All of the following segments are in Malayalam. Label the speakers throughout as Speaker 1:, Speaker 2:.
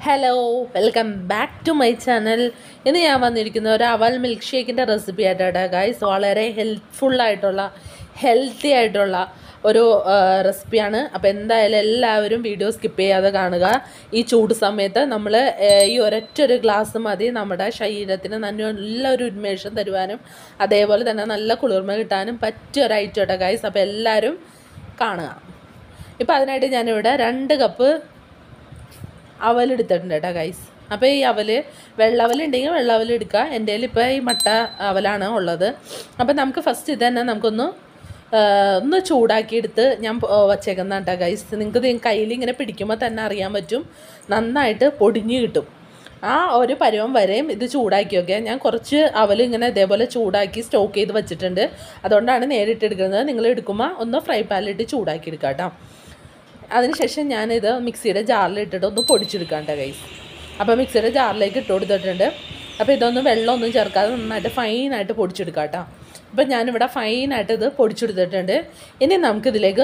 Speaker 1: hello welcome back to my channel ഇന്ന് ഞാൻ വന്നിരിക്കുന്ന ഒരു അവൽ മിൽക്ക് ഷേക്കിൻ്റെ റെസിപ്പി ആയിട്ടാണ് ഗൈസ് വളരെ ഹെൽപ്ഫുള്ളായിട്ടുള്ള ഹെൽത്തി ആയിട്ടുള്ള ഒരു റെസിപ്പിയാണ് അപ്പോൾ എന്തായാലും എല്ലാവരും വീഡിയോ സ്കിപ്പ് ചെയ്യാതെ കാണുക ഈ ചൂട് സമയത്ത് നമ്മൾ ഈ ഒരൊറ്റ ഒരു ഗ്ലാസ് മതി നമ്മുടെ ശരീരത്തിന് നല്ലൊരു ഉന്മേഷം തരുവാനും അതേപോലെ തന്നെ നല്ല കുളിർമ കിട്ടാനും പറ്റിയ ഒരു ഐറ്റം ഗൈസ് അപ്പോൾ എല്ലാവരും കാണുക ഇപ്പോൾ അതിനായിട്ട് ഞാനിവിടെ രണ്ട് കപ്പ് അവലെടുത്തിട്ടുണ്ട് കേട്ടോ ഗൈസ് അപ്പോൾ ഈ അവൽ വെള്ളവൽ ഉണ്ടെങ്കിൽ വെള്ളവൽ എടുക്കുക എൻ്റെ കയ്യിൽ ഇപ്പോൾ ഈ മട്ട അവലാണ് ഉള്ളത് അപ്പോൾ നമുക്ക് ഫസ്റ്റ് ഇത് തന്നെ നമുക്കൊന്ന് ഒന്ന് ചൂടാക്കിയെടുത്ത് ഞാൻ വച്ചേക്കുന്ന കേട്ടോ ഗൈസ് നിങ്ങൾക്ക് ഇത് കയ്യിൽ ഇങ്ങനെ പിടിക്കുമ്പോൾ തന്നെ അറിയാൻ പറ്റും നന്നായിട്ട് പൊടിഞ്ഞ് കിട്ടും ആ ഒരു പരുവം വരെയും ഇത് ചൂടാക്കി വെക്കുക ഞാൻ കുറച്ച് അവൽ ഇങ്ങനെ ഇതേപോലെ ചൂടാക്കി സ്റ്റോക്ക് ചെയ്ത് വെച്ചിട്ടുണ്ട് അതുകൊണ്ടാണ് നേരിട്ട് എടുക്കുന്നത് നിങ്ങൾ എടുക്കുമ്പോൾ ഒന്ന് ഫ്രൈ പാനിലിട്ട് ചൂടാക്കി എടുക്കുക കേട്ടോ അതിനുശേഷം ഞാനിത് മിക്സിയുടെ ജാറിൽ ഇട്ടിട്ട് ഒന്ന് പൊടിച്ചെടുക്കാണ്ട കൈസ് അപ്പോൾ മിക്സിയുടെ ജാറിലേക്ക് ഇട്ട് കൊടുത്തിട്ടുണ്ട് അപ്പോൾ ഇതൊന്നും വെള്ളമൊന്നും ചേർക്കാതെ നന്നായിട്ട് ഫൈനായിട്ട് പൊടിച്ചെടുക്കാം കേട്ടോ അപ്പോൾ ഞാനിവിടെ ഫൈനായിട്ട് ഇത് പൊടിച്ചെടുത്തിട്ടുണ്ട് ഇനി നമുക്കിതിലേക്ക്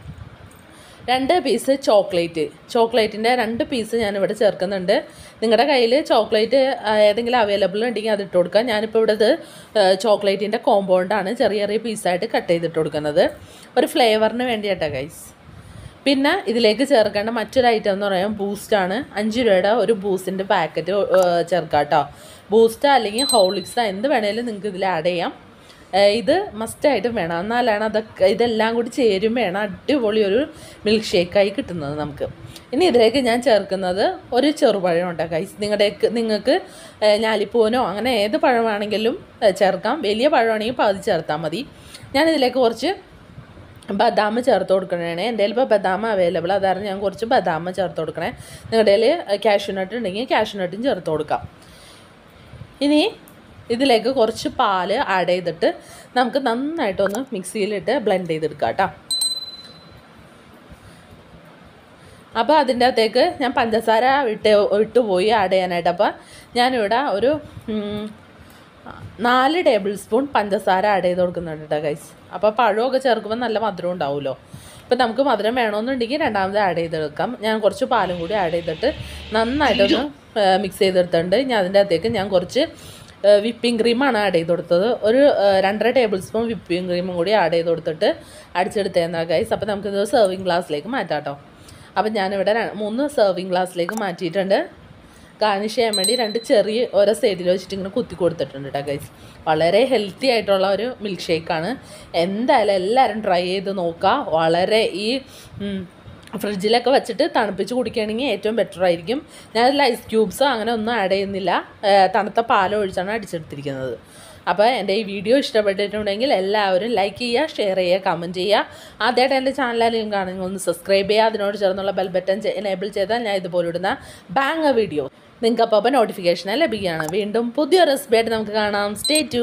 Speaker 1: രണ്ട് പീസ് ചോക്ലേറ്റ് ചോക്ലേറ്റിൻ്റെ രണ്ട് പീസ് ഞാനിവിടെ ചേർക്കുന്നുണ്ട് നിങ്ങളുടെ കയ്യിൽ ചോക്ലേറ്റ് ഏതെങ്കിലും അവൈലബിൾ ഉണ്ടെങ്കിൽ അത് ഇട്ട് കൊടുക്കുക ഞാനിപ്പോൾ ഇവിടെ ഇത് ചോക്ലേറ്റിൻ്റെ കോമ്പൗണ്ടാണ് ചെറിയ ചെറിയ പീസായിട്ട് കട്ട് ചെയ്തിട്ട് കൊടുക്കുന്നത് ഒരു ഫ്ലേവറിന് വേണ്ടിയിട്ടാണ് ഗൈസ് പിന്നെ ഇതിലേക്ക് ചേർക്കേണ്ട മറ്റൊരു ഐറ്റം എന്ന് പറയുമ്പോൾ ബൂസ്റ്റാണ് അഞ്ച് രൂപയുടെ ഒരു ബൂസ്റ്റിൻ്റെ പാക്കറ്റ് ചേർക്കാം കേട്ടോ ബൂസ്റ്റ് അല്ലെങ്കിൽ ഹോളിക്സ് എന്ത് വേണേലും നിങ്ങൾക്ക് ഇതിൽ ആഡ് ചെയ്യാം ഇത് മസ്റ്റായിട്ടും വേണം എന്നാലാണ് അതൊക്കെ ഇതെല്ലാം കൂടി ചേരും വേണം അടിപൊളി ഒരു മിൽക്ക് ഷേക്കായി കിട്ടുന്നത് നമുക്ക് ഇനി ഇതിലേക്ക് ഞാൻ ചേർക്കുന്നത് ഒരു ചെറുപഴം ഉണ്ട് കൈസ് നിങ്ങളുടെ നിങ്ങൾക്ക് ഞാലിപ്പൂനോ അങ്ങനെ ഏത് പഴമാണെങ്കിലും ചേർക്കാം വലിയ പഴമാണെങ്കിൽ പകുതി ചേർത്താൽ മതി ഞാനിതിലേക്ക് കുറച്ച് ബദാം ചേർത്ത് കൊടുക്കണേ എൻ്റെ കയ്യിൽ ഇപ്പോൾ ബദാം അവൈലബിൾ അതായിരുന്നു ഞാൻ കുറച്ച് ബദാം ചേർത്ത് കൊടുക്കണേ നിങ്ങളുടെ കയ്യിൽ കാഷ്യൂനട്ട് ഉണ്ടെങ്കിൽ കാഷ്യൂനട്ടും ചേർത്ത് കൊടുക്കാം ഇനി ഇതിലേക്ക് കുറച്ച് പാല് ആഡ് ചെയ്തിട്ട് നമുക്ക് നന്നായിട്ടൊന്ന് മിക്സിയിലിട്ട് ബ്ലെൻഡ് ചെയ്തെടുക്കാം കേട്ടോ അപ്പോൾ അതിൻ്റെ അകത്തേക്ക് ഞാൻ പഞ്ചസാര ഇട്ട് ഇട്ട് പോയി ആഡ് ചെയ്യാനായിട്ട് അപ്പോൾ ഞാനിവിടെ ഒരു നാല് ടേബിൾ സ്പൂൺ പഞ്ചസാര ആഡ് ചെയ്ത് കൊടുക്കുന്നുണ്ട് കേട്ടോ ഗൈസ് അപ്പോൾ പഴമൊക്കെ ചേർക്കുമ്പോൾ നല്ല മധുരം ഉണ്ടാവുമല്ലോ ഇപ്പോൾ നമുക്ക് മധുരം വേണമെന്നുണ്ടെങ്കിൽ രണ്ടാമത് ആഡ് ചെയ്തെടുക്കാം ഞാൻ കുറച്ച് പാലും കൂടി ആഡ് ചെയ്തിട്ട് നന്നായിട്ടൊന്ന് മിക്സ് ചെയ്തെടുത്തിട്ടുണ്ട് ഞാൻ അതിൻ്റെ അകത്തേക്ക് ഞാൻ കുറച്ച് വിപ്പിംഗ് ക്രീമാണ് ആഡ് ചെയ്ത് കൊടുത്തത് ഒരു രണ്ടര ടേബിൾ സ്പൂൺ വിപ്പിംഗ് ക്രീമും കൂടി ആഡ് ചെയ്ത് കൊടുത്തിട്ട് അടിച്ചെടുത്തേന്നാ ഗൈസ് അപ്പോൾ നമുക്കിത് സെർവിങ് ഗ്ലാസ്സിലേക്ക് മാറ്റാം കേട്ടോ അപ്പം ഞാനിവിടെ മൂന്ന് സെർവിങ് ഗ്ലാസ്സിലേക്ക് മാറ്റിയിട്ടുണ്ട് ഗാർണിഷ് ചെയ്യാൻ വേണ്ടി രണ്ട് ചെറിയ ഓരോ സൈഡിൽ വെച്ചിട്ട് ഇങ്ങനെ കുത്തി കൊടുത്തിട്ടുണ്ട് കേട്ടോ ഗൈസ് വളരെ ഹെൽത്തി ആയിട്ടുള്ള ഒരു മിൽക്ക് ഷേക്കാണ് എന്തായാലും എല്ലാവരും ട്രൈ ചെയ്ത് നോക്കുക വളരെ ഈ ഫ്രിഡ്ജിലൊക്കെ വെച്ചിട്ട് തണുപ്പിച്ച് കുടിക്കുകയാണെങ്കിൽ ഏറ്റവും ബെറ്റർ ആയിരിക്കും ഞാനതിൽ ഐസ് ക്യൂബ്സോ അങ്ങനെ ഒന്നും ആഡ് ചെയ്യുന്നില്ല തണുത്ത പാലം ഒഴിച്ചാണ് അടിച്ചെടുത്തിരിക്കുന്നത് അപ്പോൾ എൻ്റെ ഈ വീഡിയോ ഇഷ്ടപ്പെട്ടിട്ടുണ്ടെങ്കിൽ എല്ലാവരും ലൈക്ക് ചെയ്യുക ഷെയർ ചെയ്യുക കമൻറ്റ് ചെയ്യുക ആദ്യമായിട്ട് എൻ്റെ ചാനലിലും കാണുമെങ്കിൽ ഒന്ന് സബ്സ്ക്രൈബ് ചെയ്യുക അതിനോട് ചേർന്നുള്ള ബെൽ ബട്ടൺ എനേബിൾ ചെയ്താൽ ഞാൻ ഇതുപോലെ ഇടുന്ന ബാങ് വീഡിയോ നിങ്ങൾക്ക് അപ്പോൾ നോട്ടിഫിക്കേഷൻ ലഭിക്കുകയാണ് വീണ്ടും പുതിയ റെസിപ്പി ആയിട്ട് നമുക്ക് കാണാം സ്റ്റേ ടു